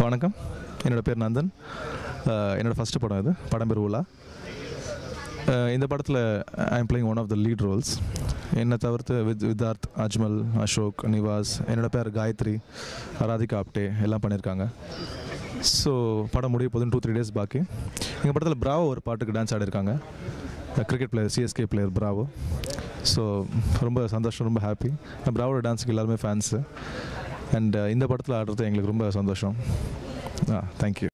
வணக்கம் என்னோடய பேர் நந்தன் அஹ் என்னோடய ஃபஸ்ட்டு படம் இது படம் பேர் உலா அஹ் இந்த படத்தில் I am playing one of the lead roles என்னை தவிர்த்து வித் வித்தார்த் அஜ்மல் அசோக் நிவாஸ் என்னோட பேர் காயத்ரி ராதிகா ஆப்டே எல்லாம் பண்ணியிருக்காங்க ஸோ படம் முடிய போதும் டூ த்ரீ டேஸ் பாக்கி எங்கள் படத்தில் பிராவோ ஒரு பாட்டுக்கு டான்ஸ் ஆடிருக்காங்க cricket player CSK player Bravo so ரொம்ப சந்தோஷம் ரொம்ப ஹாப்பி பிராவோட டான்ஸுக்கு எல்லாருமே ஃபேன்ஸு அண்ட் இந்த படத்தில் ஆடுறது எங்களுக்கு ரொம்ப சந்தோஷம் ஆ தேங்க்யூ